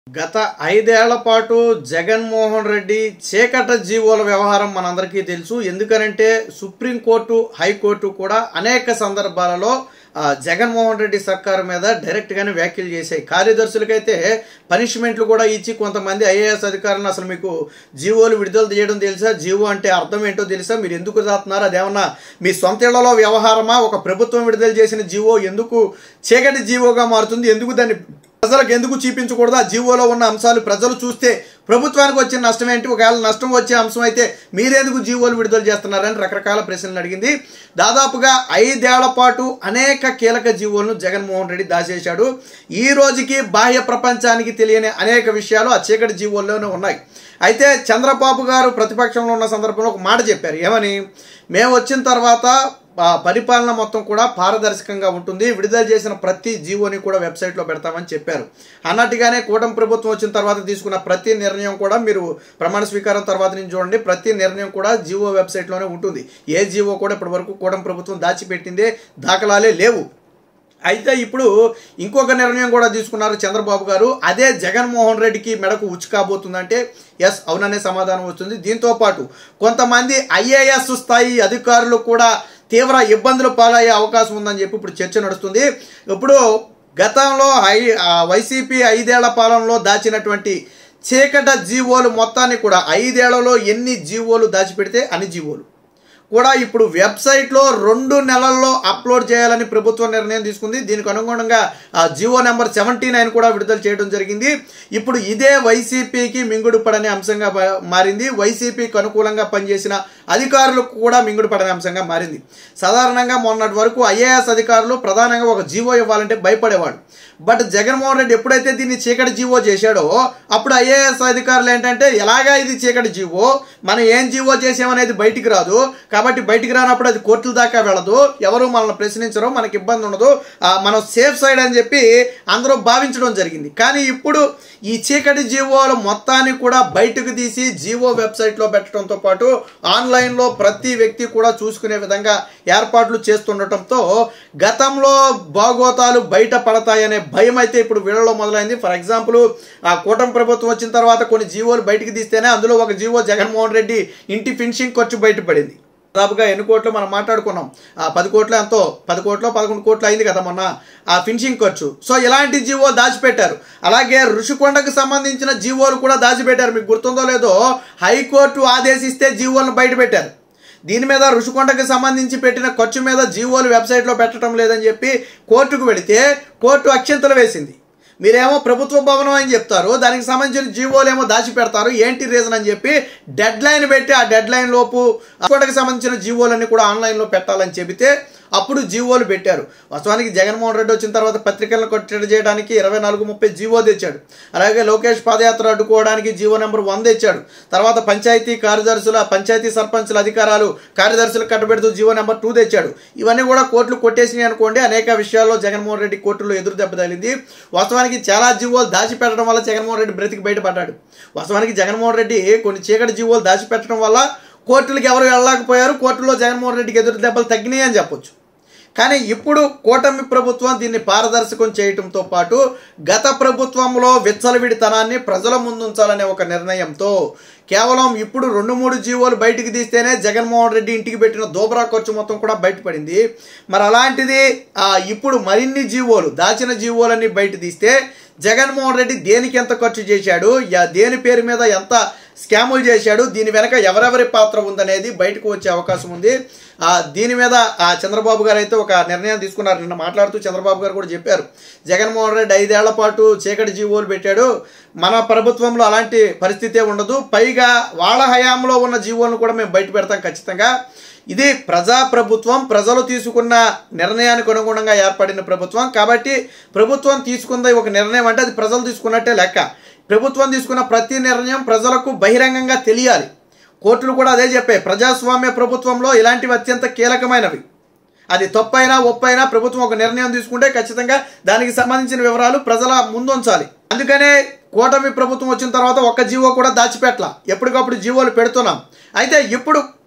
గత ఐదేళ్ల పాటు జగన్మోహన్ రెడ్డి చీకట జీవోల వ్యవహారం మనందరికీ తెలుసు ఎందుకనంటే సుప్రీంకోర్టు హైకోర్టు కూడా అనేక సందర్భాలలో ఆ, జగన్మోహన్ రెడ్డి సర్కారు మీద డైరెక్ట్గానే వ్యాఖ్యలు చేశాయి కార్యదర్శులకైతే పనిష్మెంట్లు కూడా ఇచ్చి కొంతమంది ఐఏఎస్ అధికారులను అసలు మీకు జీవోలు విడుదల చేయడం తెలుసా జీవో అంటే అర్థం ఏంటో తెలుసా మీరు ఎందుకు రాస్తున్నారు అదేమన్నా మీ సొంత ఇళ్లలో వ్యవహారమా ఒక ప్రభుత్వం విడుదల చేసిన జీవో ఎందుకు చీకటి జీవోగా మారుతుంది ఎందుకు దాన్ని ప్రజలకు ఎందుకు చూపించకూడదు ఆ జీవోలో ఉన్న అంశాలు ప్రజలు చూస్తే ప్రభుత్వానికి వచ్చిన నష్టం ఏంటి ఒకవేళ నష్టం వచ్చే అంశం అయితే మీరెందుకు జీవోలు విడుదల చేస్తున్నారని రకరకాల ప్రశ్నలు అడిగింది దాదాపుగా ఐదేళ్ల పాటు అనేక కీలక జీవోలను జగన్మోహన్ రెడ్డి దాచేశాడు ఈ రోజుకి బాహ్య ప్రపంచానికి తెలియని అనేక విషయాలు ఆ చీకటి జీవోల్లోనే ఉన్నాయి అయితే చంద్రబాబు గారు ప్రతిపక్షంలో ఉన్న సందర్భంలో ఒక మాట చెప్పారు ఏమని మేము వచ్చిన తర్వాత ఆ పరిపాలన మొత్తం కూడా పారదర్శకంగా ఉంటుంది విడుదల చేసిన ప్రతి జీవోని కూడా వెబ్సైట్లో పెడతామని చెప్పారు అన్నట్టుగానే కూటమి ప్రభుత్వం వచ్చిన తర్వాత తీసుకున్న ప్రతి నిర్ణయం కూడా మీరు ప్రమాణ స్వీకారం తర్వాత నుంచి చూడండి ప్రతి నిర్ణయం కూడా జీవో వెబ్సైట్లోనే ఉంటుంది ఏ జీవో కూడా ఇప్పటి వరకు కూటమి ప్రభుత్వం దాచిపెట్టిందే దాఖలాలే లేవు అయితే ఇప్పుడు ఇంకొక నిర్ణయం కూడా తీసుకున్నారు చంద్రబాబు గారు అదే జగన్మోహన్ రెడ్డికి మెడకు ఉచ్చు కాబోతుందంటే ఎస్ అవుననే సమాధానం వస్తుంది దీంతో పాటు కొంతమంది ఐఏఎస్ స్థాయి అధికారులు కూడా తీవ్ర ఇబ్బందులు పాలయ్యే అవకాశం ఉందని చెప్పి ఇప్పుడు చర్చ నడుస్తుంది ఇప్పుడు గతంలో ఐ ఆ వైసీపీ ఐదేళ్ల పాలనలో దాచినటువంటి చీకట జీవోలు మొత్తాన్ని కూడా ఐదేళ్లలో ఎన్ని జీవోలు దాచిపెడితే అన్ని జీవోలు కూడా ఇప్పుడు వెబ్సైట్లో రెండు నెలల్లో అప్లోడ్ చేయాలని ప్రభుత్వం నిర్ణయం తీసుకుంది దీనికి అనుగుణంగా ఆ జియో నెంబర్ సెవెంటీ నైన్ కూడా విడుదల చేయడం జరిగింది ఇప్పుడు ఇదే వైసీపీకి మింగుడు పడని అంశంగా బ- మారింది వైసీపీకి అనుకూలంగా పనిచేసిన అధికారులకు కూడా మింగుడు పడని అంశంగా మారింది సాధారణంగా మొన్నటి వరకు ఐఏఎస్ అధికారులు ప్రధానంగా ఒక జీవో ఇవ్వాలంటే భయపడేవాడు బట్ జగన్మోహన్ రెడ్డి ఎప్పుడైతే దీన్ని చీకటి జీవో చేశాడో అప్పుడు ఐఏఎస్ అధికారులు ఏంటంటే ఎలాగా ఇది చీకటి జీవో మనం ఏం జీవో చేసామనేది బయటికి రాదు కాబట్టి బయటికి రానప్పుడు అది కోర్టుల దాకా వెళ్ళదు ఎవరు మనల్ని ప్రశ్నించరు మనకి ఇబ్బంది ఉండదు ఆ, మనం సేఫ్ సైడ్ అని చెప్పి అందరూ భావించడం జరిగింది కానీ ఇప్పుడు ఈ చీకటి జీవోలు మొత్తాన్ని కూడా బయటకు తీసి జీవో వెబ్సైట్లో పెట్టడంతో పాటు ఆన్లైన్లో ప్రతి వ్యక్తి కూడా చూసుకునే విధంగా ఏర్పాట్లు చేస్తుండటంతో గతంలో బాగోతాలు బయట పడతాయనే భయం అయితే ఇప్పుడు వీళ్ళలో మొదలైంది ఫర్ ఎగ్జాంపుల్ ఆ కూటమి ప్రభుత్వం వచ్చిన తర్వాత కొన్ని జీవోలు బయటికి తీస్తేనే అందులో ఒక జీవో జగన్మోహన్ రెడ్డి ఇంటి ఫినిషింగ్ ఖర్చు బయటపడింది దాదాపుగా ఎన్ని కోట్లు మనం మాట్లాడుకున్నాం ఆ పది కోట్లు ఎంతో పది కోట్లు పదకొండు కోట్లు అయింది కదా మొన్న ఆ ఫినిషింగ్ ఖర్చు సో ఇలాంటి జీవో దాచిపెట్టారు అలాగే ఋషికొండకు సంబంధించిన జీవోలు కూడా దాచిపెట్టారు మీకు గుర్తుందో లేదో హైకోర్టు ఆదేశిస్తే జీవోలను బయట పెట్టారు దీని మీద ఋషికొండకి సంబంధించి పెట్టిన ఖర్చు మీద జీవోలు వెబ్సైట్లో పెట్టడం లేదని చెప్పి కోర్టుకు వెళితే కోర్టు అక్షంతలు వేసింది మీరేమో ప్రభుత్వ భవనం అని చెప్తారు దానికి సంబంధించిన జీవోలు ఏమో దాచి పెడతారు ఏంటి రీజన్ అని చెప్పి డెడ్ లైన్ పెట్టి ఆ డెడ్ లైన్ లోపు ఋషికొండకి సంబంధించిన జీవోలన్నీ కూడా ఆన్లైన్లో పెట్టాలని చెబితే అప్పుడు జీవోలు పెట్టారు వాస్తవానికి జగన్మోహన్ రెడ్డి వచ్చిన తర్వాత పత్రికలను కట్టడి చేయడానికి ఇరవై నాలుగు ముప్పై జీవో తెచ్చాడు అలాగే లోకేష్ పాదయాత్ర అడ్డుకోవడానికి జీవో నెంబర్ వన్ తెచ్చాడు తర్వాత పంచాయతీ కార్యదర్శుల పంచాయతీ సర్పంచుల అధికారాలు కార్యదర్శులకు కట్టబెడుతూ జీవో నెంబర్ టూ తెచ్చాడు ఇవన్నీ కూడా కోర్టులు కొట్టేసినాయి అనుకోండి అనేక విషయాల్లో జగన్మోహన్ రెడ్డి కోర్టులో ఎదురు దెబ్బ తగిలింది వాస్తవానికి చాలా జీవోలు దాచిపెట్టడం వల్ల జగన్మోహన్ రెడ్డి బ్రతికి బయటపడ్డాడు వాస్తవానికి జగన్మోహన్ రెడ్డి కొన్ని చీకటి జీవోలు దాచిపెట్టడం వల్ల కోర్టులకు ఎవరు వెళ్ళలేకపోయారు కోర్టులో జగన్మోహన్ రెడ్డికి ఎదురు దెబ్బలు తగ్గినాయి అని చెప్పొచ్చు కానీ ఇప్పుడు కూటమి ప్రభుత్వం దీన్ని పారదర్శకం చేయటంతో పాటు గత ప్రభుత్వంలో విచ్చలవిడితనాన్ని ప్రజల ముందుంచాలనే ఒక నిర్ణయంతో కేవలం ఇప్పుడు రెండు మూడు జీవోలు బయటికి తీస్తేనే జగన్మోహన్ రెడ్డి ఇంటికి పెట్టిన దోబరా ఖర్చు మొత్తం కూడా బయటపడింది మరి అలాంటిది ఆ, ఇప్పుడు మరిన్ని జీవోలు దాచిన జీవోలన్నీ బయట తీస్తే జగన్మోహన్ రెడ్డి దేనికి ఎంత ఖర్చు చేశాడు యా- దేని పేరు మీద ఎంత స్కాములు చేశాడు దీని వెనక ఎవరెవరి పాత్ర ఉందనేది బయటకు వచ్చే అవకాశం ఉంది ఆ, దీని మీద ఆ చంద్రబాబు గారు అయితే ఒక నిర్ణయం తీసుకున్నారు నిన్న మాట్లాడుతూ చంద్రబాబు గారు కూడా చెప్పారు జగన్మోహన్ రెడ్డి ఐదేళ్ల పాటు చీకటి జీవోలు పెట్టాడు మన ప్రభుత్వంలో అలాంటి పరిస్థితే ఉండదు పైగా వాళ్ళ హయాంలో ఉన్న జీవోలను కూడా మేము బయట పెడతాం ఖచ్చితంగా ఇది ప్రజా ప్రభుత్వం ప్రజలు తీసుకున్న నిర్ణయానికి అనుగుణంగా ఏర్పడిన ప్రభుత్వం కాబట్టి ప్రభుత్వం తీసుకుంది ఒక నిర్ణయం అంటే అది ప్రజలు తీసుకున్నట్టే లెక్క ప్రభుత్వం తీసుకున్న ప్రతి నిర్ణయం ప్రజలకు బహిరంగంగా తెలియాలి కోర్టులు కూడా అదే చెప్పాయి ప్రజాస్వామ్య ప్రభుత్వంలో ఇలాంటివి అత్యంత కీలకమైనవి అది తప్పైనా ఒప్పైనా ప్రభుత్వం ఒక నిర్ణయం తీసుకుంటే ఖచ్చితంగా దానికి సంబంధించిన వివరాలు ప్రజల ముందుంచాలి అందుకనే కూటమి ప్రభుత్వం వచ్చిన తర్వాత ఒక్క జీవో కూడా దాచిపెట్ల ఎప్పటికప్పుడు జీవోలు పెడుతున్నాం అయితే ఇప్పుడు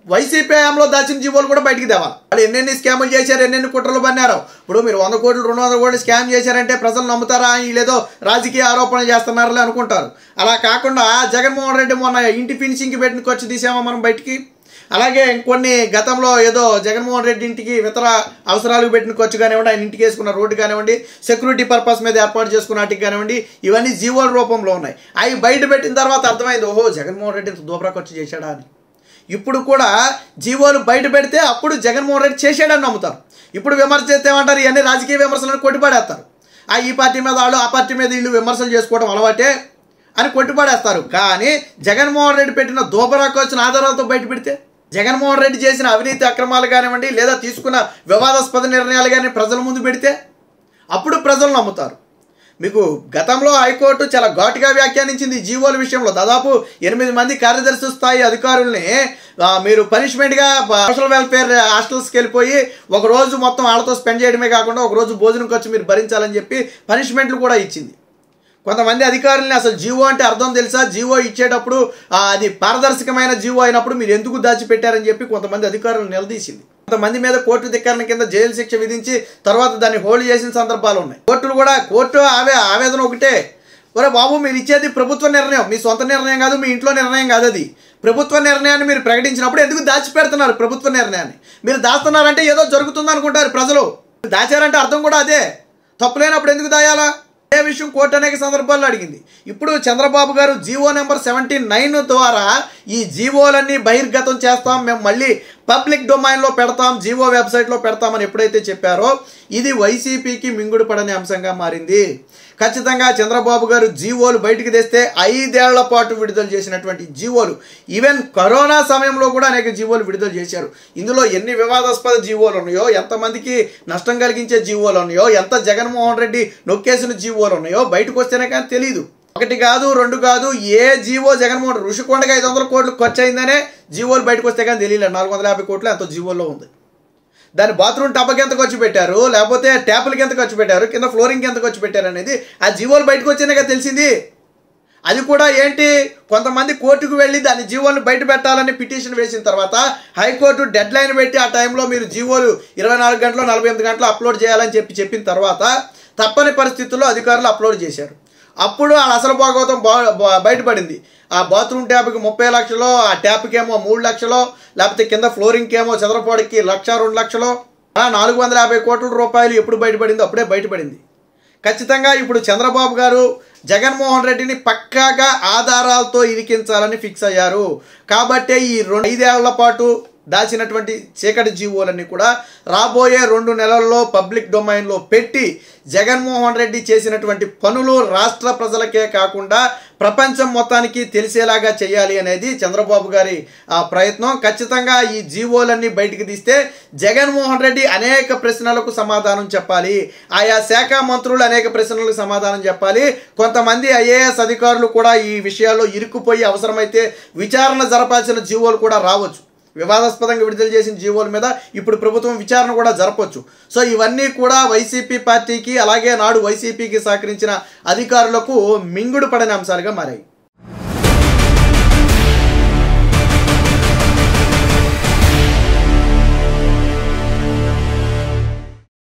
వైసీపీ హయాంలో దాచిన జీవోలు కూడా బయటికి తేవాలి వాళ్ళు ఎన్నెన్ని స్కాములు చేశారు ఎన్నెన్ని కుట్రలు పన్నారు ఇప్పుడు మీరు వంద కోట్లు రెండు వందల కోట్లు స్కామ్ చేశారంటే ప్రజలు నమ్ముతారా వీళ్ళేదో రాజకీయ ఆరోపణలు చేస్తున్నారని అనుకుంటారు అలా కాకుండా జగన్మోహన్ రెడ్డి మొన్న ఇంటి ఫినిషింగ్కి పెట్టిన ఖర్చు తీసామా మనం బయటికి అలాగే ఇంకొన్ని గతంలో ఏదో జగన్మోహన్ రెడ్డి ఇంటికి ఇతర అవసరాలకు పెట్టిన ఖర్చు కానివ్వండి ఆయన ఇంటికి వేసుకున్న రోడ్డు కానివ్వండి సెక్యూరిటీ పర్పస్ మీద ఏర్పాటు చేసుకున్న వాటికి కానివ్వండి ఇవన్నీ జీవోల రూపంలో ఉన్నాయి అవి బయట పెట్టిన తర్వాత అర్థమైంది ఓహో జగన్మోహన్ రెడ్డి ఇంత దూపరా ఖర్చు చేశాడా అని ఇప్పుడు కూడా జీవోలు బయట పెడితే అప్పుడు జగన్మోహన్ రెడ్డి చేశాడని నమ్ముతారు ఇప్పుడు విమర్శ చేస్తే ఏమంటారు ఇవన్నీ రాజకీయ విమర్శలను కొట్టిపడేస్తారు ఆ ఈ పార్టీ మీద వాళ్ళు ఆ పార్టీ మీద వీళ్ళు విమర్శలు చేసుకోవడం అలవాటే అని కొట్టిపడేస్తారు కానీ జగన్మోహన్ రెడ్డి పెట్టిన దూపరాకు వచ్చిన ఆధారాలతో బయట పెడితే జగన్మోహన్ రెడ్డి చేసిన అవినీతి అక్రమాలు కానివ్వండి లేదా తీసుకున్న వివాదాస్పద నిర్ణయాలు కానీ ప్రజల ముందు పెడితే అప్పుడు ప్రజలు నమ్ముతారు మీకు గతంలో హైకోర్టు చాలా ఘాటుగా వ్యాఖ్యానించింది ఈ జీవోల విషయంలో దాదాపు ఎనిమిది మంది కార్యదర్శి స్థాయి అధికారుల్ని ఆ, మీరు పనిష్మెంట్గా సోషల్ వెల్ఫేర్ హాస్టల్స్కి వెళ్ళిపోయి ఒక రోజు మొత్తం వాళ్ళతో స్పెండ్ చేయడమే కాకుండా ఒక రోజు భోజనం ఖర్చు మీరు భరించాలని చెప్పి పనిష్మెంట్లు కూడా ఇచ్చింది కొంతమంది అధికారుల్ని అసలు జీవో అంటే అర్థం తెలుసా జీవో ఇచ్చేటప్పుడు ఆ, అది పారదర్శకమైన జీవో అయినప్పుడు మీరు ఎందుకు దాచిపెట్టారని చెప్పి కొంతమంది అధికారులను నిలదీసింది కొంతమంది మీద కోర్టు ధిక్కరణ కింద జైలు శిక్ష విధించి తర్వాత దాన్ని హోల్డ్ చేసిన సందర్భాలు ఉన్నాయి కోర్టులు కూడా కోర్టు ఆవే ఆవేదన ఒకటే ఒరే బాబు మీరు ఇచ్చేది ప్రభుత్వ నిర్ణయం మీ సొంత నిర్ణయం కాదు మీ ఇంట్లో నిర్ణయం కాదు అది ప్రభుత్వ నిర్ణయాన్ని మీరు ప్రకటించినప్పుడు ఎందుకు దాచిపెడుతున్నారు ప్రభుత్వ నిర్ణయాన్ని మీరు దాస్తున్నారంటే ఏదో జరుగుతుంది అనుకుంటారు ప్రజలు దాచారంటే అర్థం కూడా అదే తప్పు లేనప్పుడు ఎందుకు దాయాలా అదే విషయం కోర్టు అనేక సందర్భాల్లో అడిగింది ఇప్పుడు చంద్రబాబు గారు జీవో నెంబర్ సెవెంటీ నైన్ ద్వారా ఈ జీవోలన్నీ బహిర్గతం చేస్తాం మేము మళ్ళీ పబ్లిక్ డొమైన్లో పెడతాం జీవో వెబ్సైట్లో పెడతామని ఎప్పుడైతే చెప్పారో ఇది వైసీపీకి మింగుడు పడని అంశంగా మారింది ఖచ్చితంగా చంద్రబాబు గారు జీవోలు బయటికి తెస్తే ఐదేళ్ల పాటు విడుదల చేసినటువంటి జీవోలు ఈవెన్ కరోనా సమయంలో కూడా అనేక జీవోలు విడుదల చేశారు ఇందులో ఎన్ని వివాదాస్పద జీవోలు ఉన్నాయో ఎంతమందికి నష్టం కలిగించే జీవోలు ఉన్నాయో ఎంత జగన్మోహన్ రెడ్డి నొక్కేసిన జీవోలు ఉన్నాయో బయటకు వస్తేనే కానీ తెలియదు ఒకటి కాదు రెండు కాదు ఏ జీవో జగన్మోహన్ ఋషికొండగా ఐదు వందల కోట్లు ఖర్చు అయిందనే జీవోలు బయటకు వస్తే కానీ తెలియలేదు నాలుగు వందల యాభై కోట్లు ఎంతో జీవోల్లో ఉంది దాని బాత్రూమ్ టబ్బకి ఎంత ఖర్చు పెట్టారు లేకపోతే ట్యాపులకి ఎంత ఖర్చు పెట్టారు కింద ఫ్లోరింగ్కి ఎంత ఖర్చు పెట్టారు అనేది ఆ జీవోలు బయటకు వచ్చేనే కదా తెలిసింది అది కూడా ఏంటి కొంతమంది కోర్టుకు వెళ్ళి దాని జీవోలు బయట పెట్టాలని పిటిషన్ వేసిన తర్వాత హైకోర్టు డెడ్ లైన్ పెట్టి ఆ టైంలో మీరు జీవోలు ఇరవై నాలుగు గంటలు నలభై ఎనిమిది గంటలు అప్లోడ్ చేయాలని చెప్పి చెప్పిన తర్వాత తప్పని పరిస్థితుల్లో అధికారులు అప్లోడ్ చేశారు అప్పుడు ఆ అసలు భాగవతం బా బా- బయటపడింది ఆ బాత్రూమ్ ట్యాప్కి ముప్పై లక్షలు ఆ ట్యాప్కి ఏమో మూడు లక్షలు లేకపోతే కింద ఫ్లోరింగ్కి ఏమో చదరపాడికి లక్ష రెండు లక్షలు అలా నాలుగు వందల యాభై కోట్ల రూపాయలు ఎప్పుడు బయటపడిందో అప్పుడే బయటపడింది ఖచ్చితంగా ఇప్పుడు చంద్రబాబు గారు జగన్మోహన్ రెడ్డిని పక్కాగా ఆధారాలతో ఇరికించాలని ఫిక్స్ అయ్యారు కాబట్టే ఈ రెండు ఐదేళ్ల పాటు దాచినటువంటి చీకటి జీవోలన్నీ కూడా రాబోయే రెండు నెలల్లో పబ్లిక్ డొమైన్లో పెట్టి జగన్మోహన్ రెడ్డి చేసినటువంటి పనులు రాష్ట్ర ప్రజలకే కాకుండా ప్రపంచం మొత్తానికి తెలిసేలాగా చేయాలి అనేది చంద్రబాబు గారి ఆ ప్రయత్నం ఖచ్చితంగా ఈ జీవోలన్నీ బయటికి తీస్తే జగన్మోహన్ రెడ్డి అనేక ప్రశ్నలకు సమాధానం చెప్పాలి ఆయా శాఖ మంత్రులు అనేక ప్రశ్నలకు సమాధానం చెప్పాలి కొంతమంది ఐఏఎస్ అధికారులు కూడా ఈ విషయాల్లో ఇరుక్కుపోయి అవసరమైతే విచారణ జరపాల్సిన జీవోలు కూడా రావచ్చు వివాదాస్పదంగా విడుదల చేసిన జీవోల మీద ఇప్పుడు ప్రభుత్వం విచారణ కూడా జరపవచ్చు సో ఇవన్నీ కూడా వైసీపీ పార్టీకి అలాగే నాడు వైసీపీకి సహకరించిన అధికారులకు మింగుడు పడని అంశాలుగా మారాయి